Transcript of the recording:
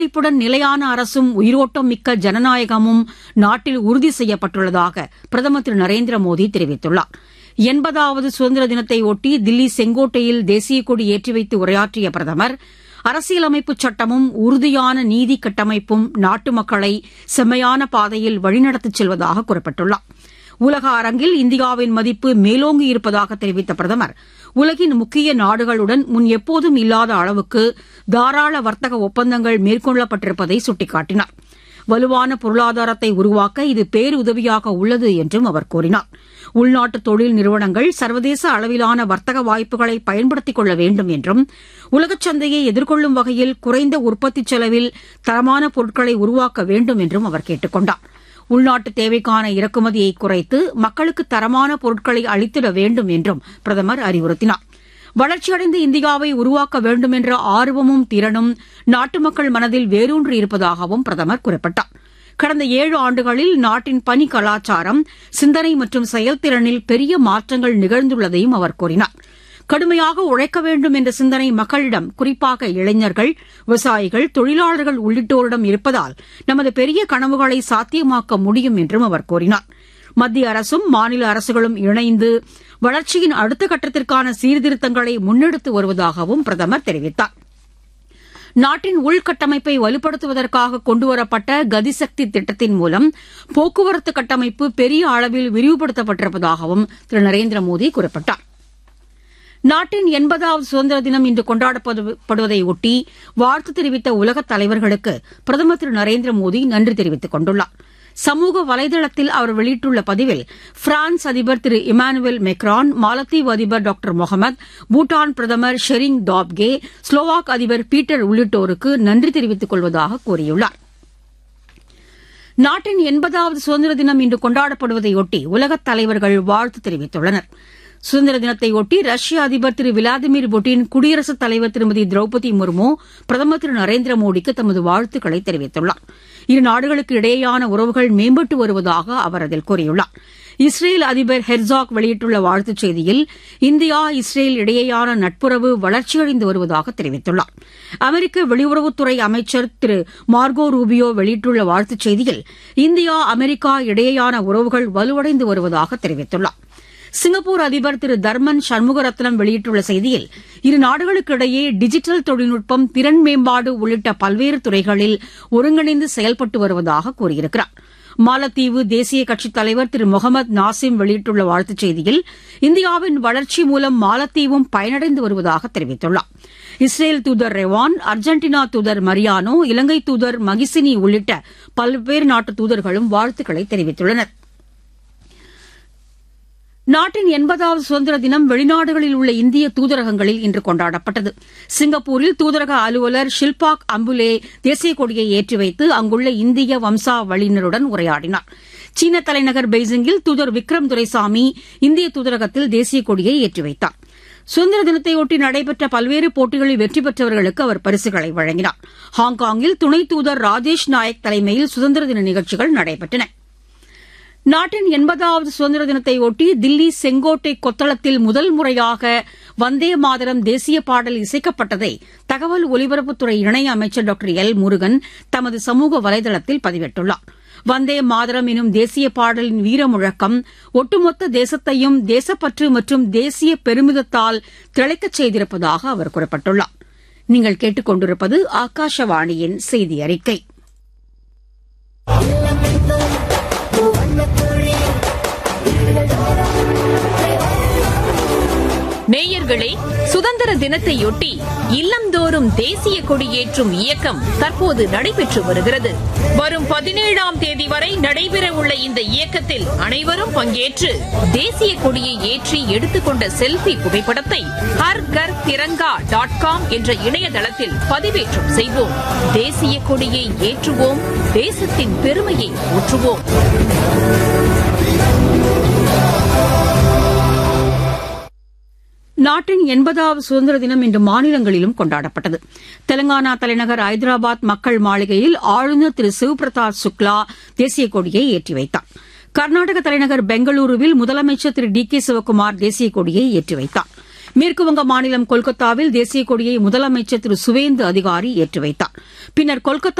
அர்ப்பணிப்புடன் நிலையான அரசும் உயிரோட்டம் மிக்க ஜனநாயகமும் நாட்டில் உறுதி செய்யப்பட்டுள்ளதாக பிரதமர் திரு நரேந்திர மோடி தெரிவித்துள்ளார் எண்பதாவது சுதந்திர தினத்தை ஒட்டி தில்லி செங்கோட்டையில் தேசிய கொடி ஏற்றி வைத்து உரையாற்றிய பிரதமர் அரசியலமைப்புச் சட்டமும் உறுதியான நீதி கட்டமைப்பும் நாட்டு மக்களை செம்மையான பாதையில் வழிநடத்திச் செல்வதாக குறிப்பிட்டுள்ளார் உலக அரங்கில் இந்தியாவின் மதிப்பு மேலோங்கி இருப்பதாக தெரிவித்த பிரதமர் உலகின் முக்கிய நாடுகளுடன் முன் எப்போதும் இல்லாத அளவுக்கு தாராள வர்த்தக ஒப்பந்தங்கள் மேற்கொள்ளப்பட்டிருப்பதை சுட்டிக்காட்டினார் வலுவான பொருளாதாரத்தை உருவாக்க இது பேருதவியாக உள்ளது என்றும் அவர் கூறினார் உள்நாட்டு தொழில் நிறுவனங்கள் சர்வதேச அளவிலான வர்த்தக வாய்ப்புகளை பயன்படுத்திக் கொள்ள வேண்டும் என்றும் உலகச் சந்தையை எதிர்கொள்ளும் வகையில் குறைந்த உற்பத்தி செலவில் தரமான பொருட்களை உருவாக்க வேண்டும் என்றும் அவர் கேட்டுக் கொண்டார் உள்நாட்டு தேவைக்கான இறக்குமதியை குறைத்து மக்களுக்கு தரமான பொருட்களை அளித்திட வேண்டும் என்றும் பிரதமர் அறிவுறுத்தினார் வளர்ச்சியடைந்த இந்தியாவை உருவாக்க வேண்டும் என்ற ஆர்வமும் திறனும் நாட்டு மக்கள் மனதில் வேரூன்றி இருப்பதாகவும் பிரதமர் குறிப்பிட்டார் கடந்த ஏழு ஆண்டுகளில் நாட்டின் பணி கலாச்சாரம் சிந்தனை மற்றும் செயல்திறனில் பெரிய மாற்றங்கள் நிகழ்ந்துள்ளதையும் அவர் கூறினார் கடுமையாக உழைக்க வேண்டும் என்ற சிந்தனை மக்களிடம் குறிப்பாக இளைஞர்கள் விவசாயிகள் தொழிலாளர்கள் உள்ளிட்டோரிடம் இருப்பதால் நமது பெரிய கனவுகளை சாத்தியமாக்க முடியும் என்றும் அவர் கூறினார் மத்திய அரசும் மாநில அரசுகளும் இணைந்து வளர்ச்சியின் அடுத்த கட்டத்திற்கான சீர்திருத்தங்களை முன்னெடுத்து வருவதாகவும் பிரதமர் தெரிவித்தார் நாட்டின் உள்கட்டமைப்பை வலுப்படுத்துவதற்காக கொண்டுவரப்பட்ட கதிசக்தி திட்டத்தின் மூலம் போக்குவரத்து கட்டமைப்பு பெரிய அளவில் விரிவுபடுத்தப்பட்டிருப்பதாகவும் திரு நரேந்திர மோடி குறிப்பிட்டார் நாட்டின் எண்பதாவது சுதந்திர தினம் இன்று கொண்டாடப்படுவதையொட்டி வாழ்த்து தெரிவித்த உலகத் தலைவர்களுக்கு பிரதமர் திரு நரேந்திர மோடி நன்றி தெரிவித்துக் கொண்டுள்ளார் சமூக வலைதளத்தில் அவர் வெளியிட்டுள்ள பதிவில் பிரான்ஸ் அதிபர் திரு இமானுவேல் மெக்ரான் மாலத்தீவு அதிபர் டாக்டர் முகமது பூட்டான் பிரதமர் ஷெரிங் டாப்கே ஸ்லோவாக் அதிபர் பீட்டர் உள்ளிட்டோருக்கு நன்றி தெரிவித்துக் கொள்வதாக கூறியுள்ளார் நாட்டின் எண்பதாவது சுதந்திர தினம் இன்று கொண்டாடப்படுவதையொட்டி உலகத் தலைவர்கள் வாழ்த்து தெரிவித்துள்ளனா் சுதந்திர தினத்தையொட்டி ரஷ்ய அதிபர் திரு விளாடிமிர் புட்டின் குடியரசுத் தலைவர் திருமதி திரௌபதி முர்மு பிரதமர் திரு நரேந்திர மோடிக்கு தமது வாழ்த்துக்களை தெரிவித்துள்ளார் இரு நாடுகளுக்கு இடையேயான உறவுகள் மேம்பட்டு வருவதாக அவர் அதில் கூறியுள்ளார் இஸ்ரேல் அதிபர் ஹெர்சாக் வெளியிட்டுள்ள வாழ்த்துச் செய்தியில் இந்தியா இஸ்ரேல் இடையேயான நட்புறவு வளர்ச்சியடைந்து வருவதாக தெரிவித்துள்ளார் அமெரிக்க வெளியுறவுத்துறை அமைச்சர் திரு மார்கோ ரூபியோ வெளியிட்டுள்ள வாழ்த்துச் செய்தியில் இந்தியா அமெரிக்கா இடையேயான உறவுகள் வலுவடைந்து வருவதாக தெரிவித்துள்ளார் சிங்கப்பூர் அதிபர் திரு தர்மன் சண்முகரத்னம் வெளியிட்டுள்ள செய்தியில் இரு நாடுகளுக்கு இடையே டிஜிட்டல் தொழில்நுட்பம் திறன் மேம்பாடு உள்ளிட்ட பல்வேறு துறைகளில் ஒருங்கிணைந்து செயல்பட்டு வருவதாக கூறியிருக்கிறார் மாலத்தீவு தேசிய கட்சித் தலைவர் திரு முகமது நாசிம் வெளியிட்டுள்ள வாழ்த்துச் செய்தியில் இந்தியாவின் வளர்ச்சி மூலம் மாலத்தீவும் பயனடைந்து வருவதாக தெரிவித்துள்ளார் இஸ்ரேல் தூதர் ரெவான் அர்ஜென்டினா தூதர் மரியானோ இலங்கை தூதர் மகிசினி உள்ளிட்ட பல்வேறு நாட்டு தூதர்களும் வாழ்த்துக்களை தெரிவித்துள்ளனா் நாட்டின் எண்பதாவது சுதந்திர தினம் வெளிநாடுகளில் உள்ள இந்திய தூதரகங்களில் இன்று கொண்டாடப்பட்டது சிங்கப்பூரில் தூதரக அலுவலர் ஷில்பாக் அம்புலே தேசிய கொடியை ஏற்றி வைத்து அங்குள்ள இந்திய வம்சாவளியினருடன் உரையாடினார் சீன தலைநகர் பெய்ஜிங்கில் தூதர் விக்ரம் துரைசாமி இந்திய தூதரகத்தில் தேசிய கொடியை ஏற்றி வைத்தார் சுதந்திர தினத்தையொட்டி நடைபெற்ற பல்வேறு போட்டிகளில் வெற்றி பெற்றவர்களுக்கு அவர் பரிசுகளை வழங்கினார் ஹாங்காங்கில் துணை தூதர் ராஜேஷ் நாயக் தலைமையில் சுதந்திர தின நிகழ்ச்சிகள் நடைபெற்றன நாட்டின் எண்பதாவது சுதந்திர தினத்தையொட்டி தில்லி செங்கோட்டை கொத்தளத்தில் முதல் முறையாக வந்தே மாதரம் தேசிய பாடல் இசைக்கப்பட்டதை தகவல் ஒலிபரப்புத்துறை இணை அமைச்சர் டாக்டர் எல் முருகன் தமது சமூக வலைதளத்தில் பதிவிட்டுள்ளார் வந்தே மாதரம் எனும் தேசிய பாடலின் வீர முழக்கம் ஒட்டுமொத்த தேசத்தையும் தேசப்பற்று மற்றும் தேசிய பெருமிதத்தால் திளைக்கச் செய்திருப்பதாக அவர் குறிப்பிட்டுள்ளார் நீங்கள் கேட்டுக் கொண்டிருப்பது ஆகாஷவாணியின் செய்தி அறிக்கை நேயர்களே சுதந்திர தினத்தையொட்டி இல்லந்தோறும் தேசிய கொடியேற்றும் இயக்கம் தற்போது நடைபெற்று வருகிறது வரும் பதினேழாம் தேதி வரை நடைபெறவுள்ள இந்த இயக்கத்தில் அனைவரும் பங்கேற்று தேசிய கொடியை ஏற்றி எடுத்துக்கொண்ட செல்பி புகைப்படத்தை ஹர் கர் திரங்கா டாட் காம் என்ற இணையதளத்தில் பதிவேற்றம் செய்வோம் தேசிய கொடியை ஏற்றுவோம் தேசத்தின் பெருமையை ஊற்றுவோம் நாட்டின் எண்பதாவது சுதந்திர தினம் இன்று மாநிலங்களிலும் கொண்டாடப்பட்டது தெலங்கானா தலைநகர் ஐதராபாத் மக்கள் மாளிகையில் ஆளுநர் திரு சிவபிரதாப் சுக்லா தேசிய கொடியை ஏற்றி வைத்தார் கர்நாடக தலைநகர் பெங்களூருவில் முதலமைச்சர் திரு டி கே சிவக்குமார் தேசிய கொடியை ஏற்றி வைத்தார் மேற்குவங்க மாநிலம் கொல்கத்தாவில் தேசிய கொடியை முதலமைச்சர் திரு சுவேந்து அதிகாரி ஏற்றி வைத்தார் பின்னர் கொல்கத்தா